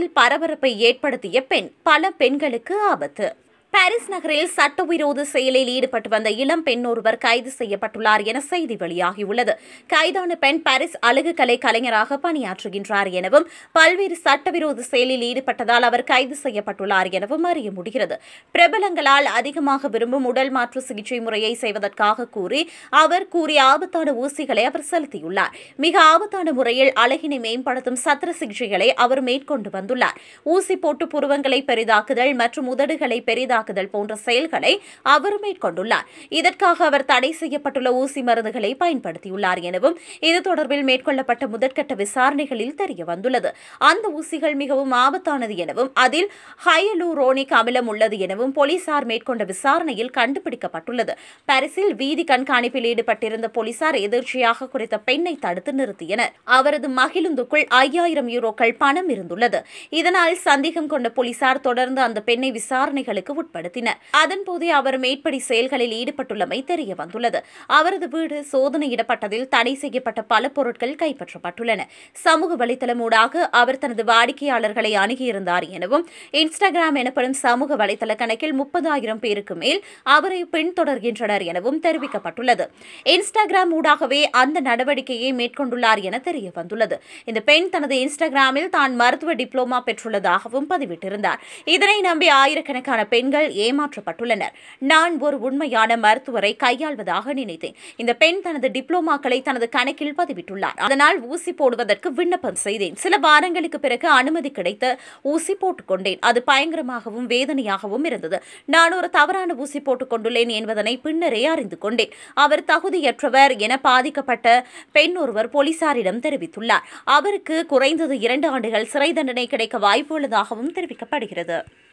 பாரிஸில் பரபரப்பை ஏற்படுத்திய பெண் பல பெண்களுக்கு ஆபத்து பாரிஸ் நகரில் சட்டவிரோத செயலில் ஈடுபட்டு வந்த இளம் பெண் ஒருவர் கைது செய்யப்பட்டுள்ளார் என செய்தி வெளியாகியுள்ளது கைதான பெண் பாரிஸ் அழகுக்கலை கலைஞராக பணியாற்றுகின்றார் எனவும் பல்வேறு சட்டவிரோத செயலில் ஈடுபட்டதால் அவர் கைது செய்யப்பட்டுள்ளார் எனவும் அறிய முடிகிறது பிரபலங்களால் அதிகமாக விரும்பும் உடல் மாற்று சிகிச்சை முறையை செய்வதற்காக கூறி அவர் கூறிய ஆபத்தான ஊசிகளை அவர் செலுத்தியுள்ளார் மிக ஆபத்தான முறையில் அழகினை மேம்படுத்தும் சத்திர சிகிச்சைகளை அவர் மேற்கொண்டு வந்துள்ளார் ஊசி போட்டு புருவங்களை பெரிதாக்குதல் மற்றும் உதடுகளை பெரிதாக்குதல் போன்ற செயல்களை அவர் மேற்கொண்டுள்ளார் இதற்காக அவர் தடை செய்யப்பட்டுள்ள ஊசி மருந்துகளை பயன்படுத்தியுள்ளார் எனவும் இது தொடர்பில் மேற்கொள்ளப்பட்ட முதற்கட்ட விசாரணைகளில் தெரிய வந்துள்ளது அந்த ஊசிகள் மிகவும் ஆபத்தானது எனவும் அதில் ஹயலூரோனிக் அமிலம் உள்ளது எனவும் போலீசார் மேற்கொண்ட விசாரணையில் கண்டுபிடிக்கப்பட்டுள்ளது பாரிஸில் வீதி கண்காணிப்பில் ஈடுபட்டிருந்த போலீசார் எதிர்ச்சியாக குறித்த பெண்ணை தடுத்து நிறுத்தினர் அவரது மகிழுந்துக்குள் ஐயாயிரம் யூரோக்கள் பணம் இருந்துள்ளது இதனால் சந்தேகம் கொண்ட போலீசார் தொடர்ந்து அந்த பெண்ணை விசாரணைகளுக்கு உட்படுத்தினர் அதன்போதே அவர் மேற்படி செயல்களில் ஈடுபட்டுள்ளமை தெரிய வந்துள்ளது அவரது வீடு சோதனையிடப்பட்டதில் தடை செய்யப்பட்ட பல பொருட்கள் கைப்பற்றப்பட்டுள்ளன சமூக வலைதளம் ஊடாக அவர் தனது வாடிக்கையாளர்களை அணுகியிருந்தார் எனவும் இன்ஸ்டாகிராம் எனப்படும் சமூக வலைதள கணக்கில் முப்பதாயிரம் பேருக்கு மேல் அவரை பின்தொடர்கின்றனர் எனவும் தெரிவிக்கப்பட்டுள்ளது இன்ஸ்டாகிராம் ஊடாகவே அந்த நடவடிக்கையை மேற்கொண்டுள்ளார் என தெரிய வந்துள்ளது இந்த பெண் தனது இன்ஸ்டாகிராமில் தான் மருத்துவ டிப்ளோமா பெற்றுள்ளதாகவும் பதிவிட்டிருந்தார் இதனை நம்பி ஆயிரக்கணக்கான பெண்கள் ஏமாற்றப்பட்டுள்ளனர் நான் ஒரு உண்மையான மருத்துவரை கையாள்வதாக நினைத்தேன் இந்த பெண் தனது டிப்ளோமாக்களை தனது கணக்கில் பதிவிட்டுள்ளார் அதனால் ஊசி போடுவதற்கு விண்ணப்பம் செய்தேன் சில வாரங்களுக்கு பிறகு அனுமதி கிடைத்து ஊசி போட்டுக்கொண்டேன் அது பயங்கரமாகவும் வேதனையாகவும் இருந்தது நான் ஒரு தவறான ஊசி போட்டுக் கொண்டுள்ளேன் என்பதனை பின்னரே அறிந்து கொண்டேன் அவர் தகுதியற்றவர் என பாதிக்கப்பட்ட பெண் ஒருவர் போலீசாரிடம் தெரிவித்துள்ளார் அவருக்கு குறைந்தது இரண்டு ஆண்டுகள் சிறை தண்டனை கிடைக்க வாய்ப்புள்ளதாகவும் தெரிவிக்கப்படுகிறது